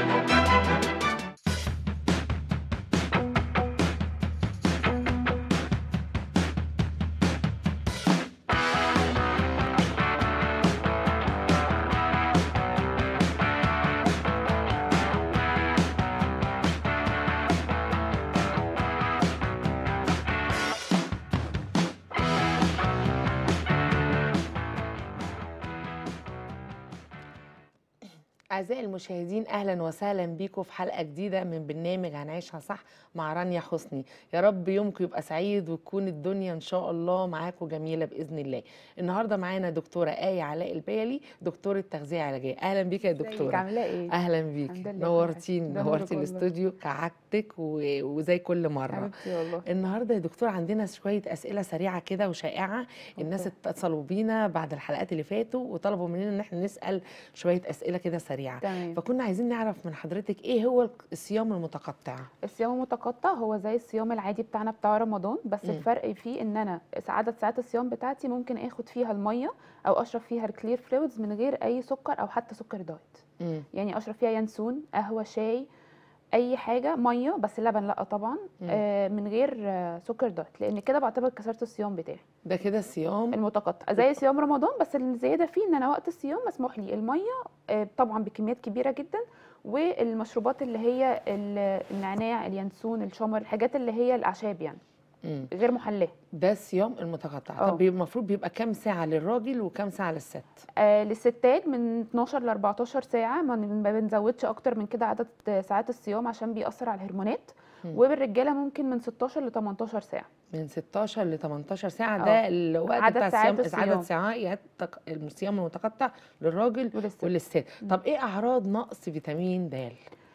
أعزائي المشاهدين أهلا وسهلا بيكم في حلقة جديدة من برنامج هنعيشها صح مع رانيا حسني يا رب يومكم يبقى سعيد وتكون الدنيا إن شاء الله معاكم جميلة بإذن الله النهاردة معانا دكتورة آية علاء البيلي دكتورة تغذية علاجية أهلا بيك يا ازيك دكتورة عامله ايه أهلا بيك الحمد لله نورتيني ده نورتي نورك والله. الاستوديو كعادتك و- وزي كل مرة حبيبتي والله النهارده يا دكتور عندنا شويه اسئله سريعه كده وشائعه الناس أوكي. اتصلوا بينا بعد الحلقات اللي فاتوا وطلبوا مننا ان احنا نسال شويه اسئله كده سريعه تمام فكنا عايزين نعرف من حضرتك ايه هو الصيام المتقطع الصيام المتقطع هو زي الصيام العادي بتاعنا بتاع رمضان بس مم. الفرق فيه ان انا عدد ساعات الصيام بتاعتي ممكن اخد فيها الميه او اشرب فيها الكلير فلويدز من غير اي سكر او حتى سكر دايت مم. يعني اشرب فيها ينسون قهوه شاي اي حاجه ميه بس اللبن لا طبعا مم. آه من غير آه سكر دايت لان كده بعتبر كسرت الصيام بتاعي ده كده الصيام المتقطع زي صيام رمضان بس الزياده فيه ان انا وقت الصيام مسموح لي الميه آه، طبعا بكميات كبيره جدا والمشروبات اللي هي ال- النعناع اليانسون الشمر الحاجات اللي هي الاعشاب يعني مم. غير محلاه ده الصيام المتقطع آه. طب بيبقى- المفروض بيبقى كام ساعه للراجل وكام ساعه للست آه للستات من 12 ل 14 ساعه ما ما بنزودش اكتر من كده عدد ساعات الصيام عشان بيأثر على الهرمونات مم. وبالرجاله ممكن من 16 ل 18 ساعه من 16 ل 18 ساعه آه. ده الوقت عدد بتاع ساعات الصيام عدد الصيام. ساعات التق- الصيام المتقطع للراجل وللست وللست مم. طب ايه اعراض نقص فيتامين د آه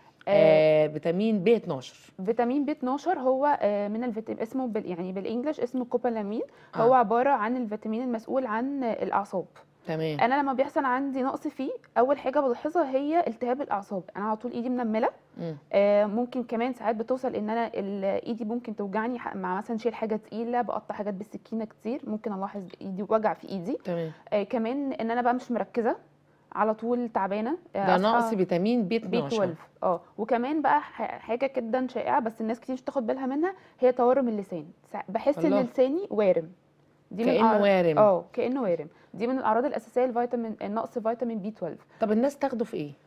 آه فيتامين ب 12 فيتامين بي 12 هو آه، من الفيتامين اسمه بال يعني بالانجلش اسمه كوبالامين آه. هو عباره عن الفيتامين المسؤول عن آه، الاعصاب تمام انا لما بيحصل عندي نقص فيه اول حاجه بلاحظها هي التهاب الاعصاب انا على طول ايدي منمله مم. آه، ممكن كمان ساعات بتوصل ان انا ال- ايدي ممكن توجعني ح- مع مثلا شيل حاجه تقيله بقطع حاجات بالسكينه كتير ممكن الاحظ ايدي وجع في ايدي تمام آه، كمان ان انا بقى مش مركزه على طول تعبانه آه، ده أصحى- نقص فيتامين ب بي 12 12 اه وكمان بقى ح- حاجه جدا شائعه بس الناس كتير مش بتاخد بالها منها هي تورم اللسان سا- بحس الله. ان لساني وارم دي من كانه الأعراض- وارم اه كانه وارم دي من الاعراض الاساسيه لفيتامين نقص فيتامين بي 12 طب الناس تاخده في ايه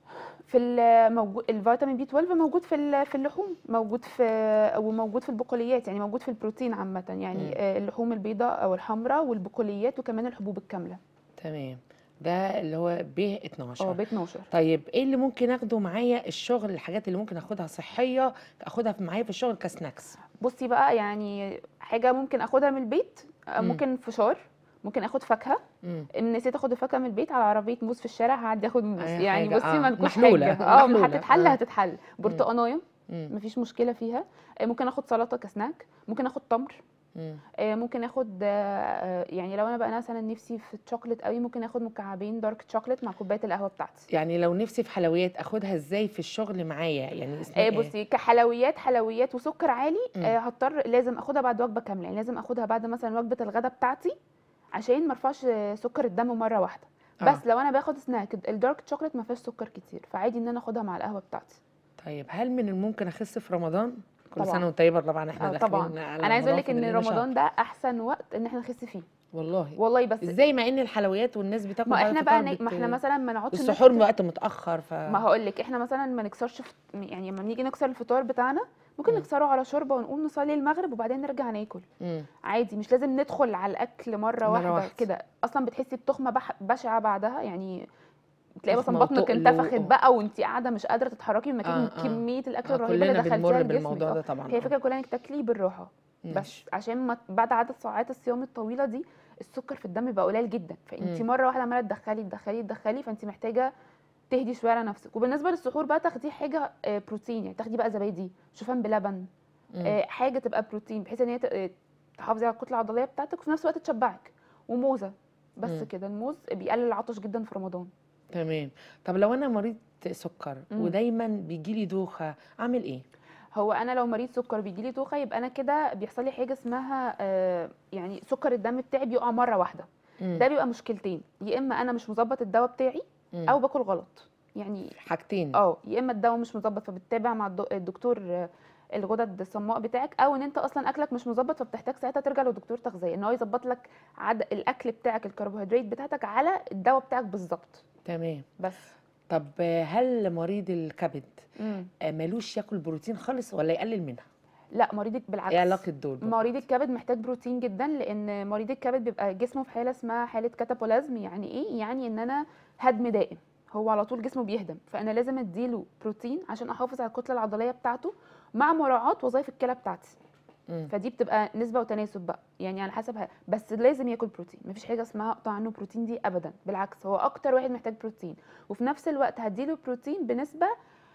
في الموجود الفيتامين بي 12 موجود في ال- في اللحوم موجود في وموجود في البقوليات يعني موجود في البروتين عامه يعني مم. آه، اللحوم البيضاء او الحمراء والبقوليات وكمان الحبوب الكامله تمام ده اللي هو ب اه 12 ب 12 طيب ايه اللي ممكن اخده معايا الشغل الحاجات اللي ممكن اخدها صحيه اخدها في- معايا في الشغل كسناكس بصي بقى يعني حاجه ممكن اخدها من البيت آه، مم. ممكن فشار ممكن اخد فاكهه مم. ان نسيت اخد الفاكهه من البيت على عربيه موز في الشارع هعدي اخد موز أي يعني حاجة، بصي آه. ما نكونش محلولة، حاجه اه محلولة، هتتحل آه. هتتحل برتقانيه مم. مفيش مشكله فيها آه، ممكن اخد سلطه كسناك ممكن اخد تمر مم. آه، ممكن اخد آه، آه، يعني لو انا بقى مثلا نفسي في الشوكليت قوي ممكن اخد مكعبين دارك شوكليت مع كوبايه القهوه بتاعتي يعني لو نفسي في حلويات اخدها ازاي في الشغل معايا يعني اسمها آه، ايه بصي كحلويات حلويات وسكر عالي مم. آه، هضطر لازم اخدها بعد وجبه كامله يعني لازم اخدها بعد مثلا وجبه الغداء بتاعتي عشان ما ارفعش آه، سكر الدم مره واحده آه. بس لو انا باخد سناك الدارك شوكليت ما فيهاش سكر كتير فعادي ان انا اخدها مع القهوه بتاعتي طيب هل من الممكن اخس في رمضان كل طبعاً. سنه وانت طيبه طبعا احنا آه، داخلين طبعا على انا عايزه اقول لك فاضل ان لنا شهر. رمضان ده احسن وقت ان احنا نخس فيه والله والله بس ازاي مع ان الحلويات والناس بتاكل ما بعد احنا بقى الفطار ن- ما بت- احنا مثلا ما نقعدش السحور نفطر- وقت متاخر ف ما هقول لك احنا مثلا ما نكسرش فط... يعني لما بنيجي نكسر الفطار بتاعنا ممكن مم. نكسره على شوربه ونقوم نصلي المغرب وبعدين نرجع ناكل مم. عادي مش لازم ندخل على الاكل مره, مرة واحده, واحدة. كده اصلا بتحسي بتخمه بح... بشعه بعدها يعني تلاقي مثلا تخمة بطنك وتقل انتفخت و- بقى وانت قاعده مش قادره تتحركي من مكان آه، من آه. كميه الاكل آه، الرهيبه كلنا اللي دخلتيها بنمر لجسمك بالموضوع آه. ده طبعا هي آه. الفكره كلها انك تاكلي بالراحه بس ماشي. عشان ما بعد عدد ساعات الصيام الطويله دي السكر في الدم بقى قليل جدا فانت مم. مره واحده عماله تدخلي تدخلي تدخلي فانت محتاجه تهدي شويه على نفسك وبالنسبه للسحور بقى تاخدي حاجه آه، بروتين يعني تاخدي بقى زبادي شوفان بلبن مم. آه، حاجه تبقى بروتين بحيث ان هي ت- آه، تحافظي على الكتله العضليه بتاعتك وفي نفس الوقت تشبعك وموزه بس مم. كده الموز بيقلل العطش جدا في رمضان تمام طب لو انا مريض سكر مم. ودايما بيجي لي دوخه اعمل ايه هو انا لو مريض سكر بيجي لي دوخه يبقى انا كده بيحصل لي حاجه اسمها آه، يعني سكر الدم بتاعي بيقع مره واحده مم. ده بيبقى مشكلتين يا اما انا مش مظبط الدواء بتاعي مم. او باكل غلط يعني حاجتين اه يا اما الدواء مش مظبط فبتتابع مع الدو- الدكتور آه، الغدد الصماء بتاعك او ان انت اصلا اكلك مش مظبط فبتحتاج ساعتها ترجع لدكتور تغذيه ان هو يظبط لك عد الاكل بتاعك الكربوهيدرات بتاعتك على الدواء بتاعك بالظبط تمام بس طب آه، هل مريض الكبد مم. آه، مالوش ياكل بروتين خالص ولا يقلل منها لا مريض بالعكس ايه علاقه دول بقى؟ مريض الكبد محتاج بروتين جدا لان مريض الكبد بيبقى جسمه في حاله اسمها حاله كاتابولازم يعني ايه يعني ان انا هدم دائم هو على طول جسمه بيهدم فانا لازم اديله بروتين عشان احافظ على الكتله العضليه بتاعته مع مراعاه وظائف الكلى بتاعتي مم. فدي بتبقى نسبه وتناسب بقى يعني على حسب ه- بس لازم ياكل بروتين مفيش حاجه اسمها اقطع عنه بروتين دي ابدا بالعكس هو اكتر واحد محتاج بروتين وفي نفس الوقت هديله بروتين بنسبه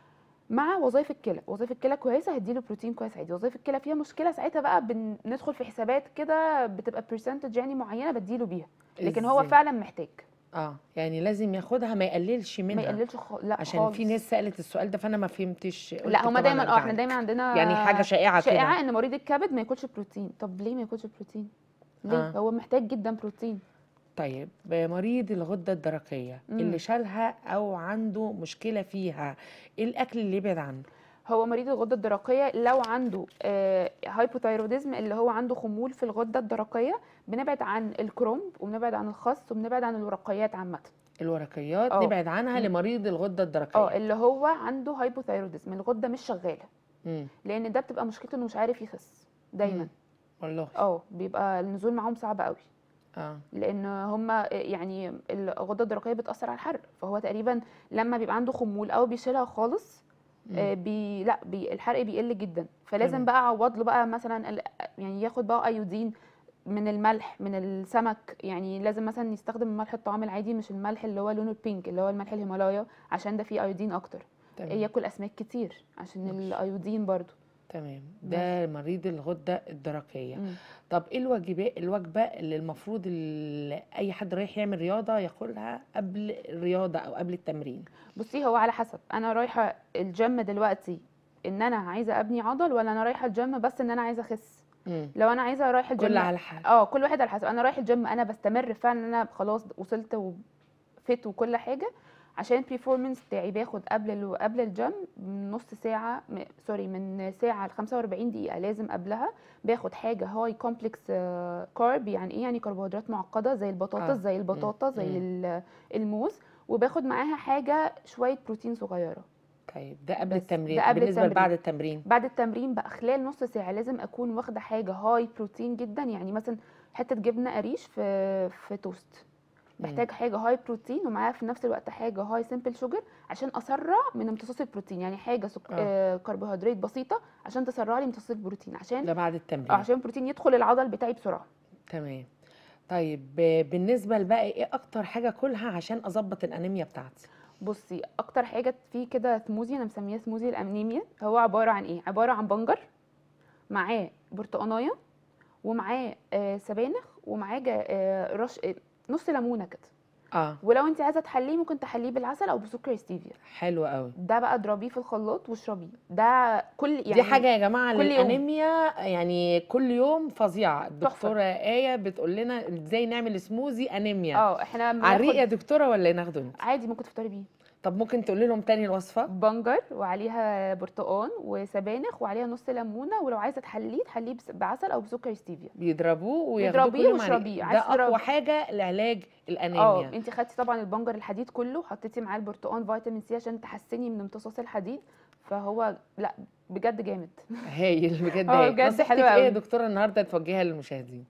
مع وظائف الكلى وظائف الكلى كويسه هديله بروتين كويس عادي وظائف الكلى فيها مشكله ساعتها بقى بندخل في حسابات كده بتبقى برسنتج يعني معينه بديله بيها لكن هو إزاي؟ فعلا محتاج اه يعني لازم ياخدها ما يقللش منها ما يقللش خ... لا عشان خالص. في ناس سالت السؤال ده فانا ما فهمتش قلت لا هما طبعاً دايما اه أرجع احنا لك. دايما عندنا يعني حاجه شائعه كده شائعه ان مريض الكبد ما ياكلش بروتين طب ليه ما ياكلش بروتين ليه آه. هو محتاج جدا بروتين طيب مريض الغده الدرقيه مم. اللي شالها او عنده مشكله فيها ايه الاكل اللي يبعد عنه هو مريض الغده الدرقيه لو عنده آه هايبوثايروديزم اللي هو عنده خمول في الغده الدرقيه بنبعد عن الكرومب وبنبعد عن الخس وبنبعد عن الورقيات عامه الورقيات آه. نبعد عنها مم. لمريض الغده الدرقيه اه اللي هو عنده هايبوثايروديزم الغده مش شغاله مم. لان ده بتبقى مشكلته انه مش عارف يخس دايما مم. والله اه بيبقى النزول معاهم صعب قوي اه لان هم يعني الغده الدرقيه بتاثر على الحرق فهو تقريبا لما بيبقى عنده خمول او بيشيلها خالص آه، مم. بي لا بي الحرق بيقل جدا فلازم تمام. بقى اعوض له بقى مثلا ال- يعني ياخد بقى ايودين من الملح من السمك يعني لازم مثلا يستخدم ملح الطعام العادي مش الملح اللي هو لونه البينك اللي هو الملح الهيمالايا عشان ده فيه ايودين اكتر تمام ياكل اسماك كتير عشان ماشي. الايودين برضو تمام ده مريض الغده الدرقيه مم. طب ايه الوجبات الوجبه اللي المفروض اللي اي حد رايح يعمل رياضه ياكلها قبل الرياضه او قبل التمرين بصي هو على حسب انا رايحه الجيم دلوقتي ان انا عايزه ابني عضل ولا انا رايحه الجيم بس ان انا عايزه اخس مم. لو انا عايزه رايح الجيم كل على حد اه كل واحد على حسب انا رايح الجيم انا بستمر فعلا ان انا خلاص وصلت وفت وكل حاجه عشان البرفورمانس بتاعي باخد قبل ال... قبل الجيم من نص ساعه م... سوري من ساعه ل 45 دقيقه لازم قبلها باخد حاجه هاي كومبلكس كارب يعني ايه يعني كربوهيدرات معقده زي البطاطس آه. زي البطاطا زي مم. ال- الموز وباخد معاها حاجه شويه بروتين صغيره طيب ده قبل بس التمرين ده قبل بالنسبه التمرين. لبعد التمرين بعد التمرين بقى خلال نص ساعه لازم اكون واخده حاجه هاي بروتين جدا يعني مثلا حته جبنه قريش في في توست محتاج حاجه هاي بروتين ومعاها في نفس الوقت حاجه هاي سمبل شوجر عشان اسرع من امتصاص البروتين يعني حاجه سك... آه. آه. كربوهيدرات بسيطه عشان تسرع لي امتصاص البروتين عشان ده بعد التمرين آه عشان البروتين يدخل العضل بتاعي بسرعه تمام طيب ب- بالنسبه لبقى ايه اكتر حاجه اكلها عشان اظبط الانيميا بتاعتي بصي اكتر حاجه في كده سموزي انا مسميها سموزي الانيميا هو عباره عن ايه عباره عن بنجر معاه برتقانيه ومعاه آه سبانخ ومعاه جا- آه رش آه نص ليمونه كده اه ولو انت عايزه تحليه ممكن تحليه بالعسل او بسكر ستيفيا حلو قوي ده بقى اضربيه في الخلاط واشربيه ده كل يعني دي حاجه يا جماعه كل يوم. للانيميا يعني كل يوم فظيعه الدكتوره ايه بتقول لنا ازاي نعمل سموزي انيميا اه احنا على الريق يا بناخد دكتوره ولا ناخده انت عادي ممكن تفطري بيه طب ممكن تقولي لهم تاني الوصفه بنجر وعليها برتقان وسبانخ وعليها نص ليمونه ولو عايزه تحليه تحليه بس- بعسل او بسكر ستيفيا بيضربوه وياخدوه بيضربيه كل يوم عليه. واشربيه. ده عايز تضرب- اقوى حاجه لعلاج اه الانيميا انت خدتي طبعا البنجر الحديد كله حطيتي معاه البرتقان فيتامين سي عشان تحسني من امتصاص الحديد فهو لا بجد جامد هايل بجد اه هايل بجد نصيحتك حلو ايه يا قوي. دكتوره النهارده توجهها للمشاهدين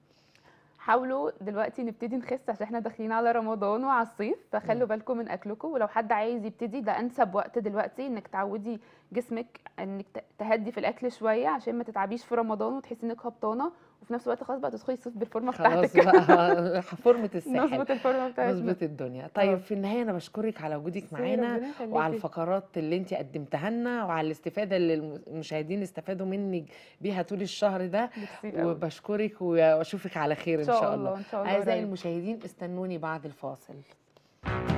حاولوا دلوقتي نبتدي نخس عشان احنا داخلين على رمضان وعلى الصيف فخلوا بالكم من اكلكم ولو حد عايز يبتدي ده انسب وقت دلوقتي انك تعودي جسمك انك ت- تهدي في الاكل شويه عشان ما تتعبيش في رمضان وتحسي انك هبطانه وفي نفس الوقت خلاص بقى تدخلي الصيف بالفورمه خلاص بتاعتك بقى فورمه الساحل نظبط الفورمه بتاعتنا نظبط الدنيا طيب اه. في النهايه انا بشكرك على وجودك ميرسي، معانا ربنا يخليكي. وعلى الفقرات اللي انت قدمتها لنا وعلى الاستفاده اللي المشاهدين استفادوا منك بيها طول الشهر ده ميرسي قوي. وبشكرك واشوفك على خير ان ان شاء الله ان شاء الله اعزائي قريب. المشاهدين استنوني بعد الفاصل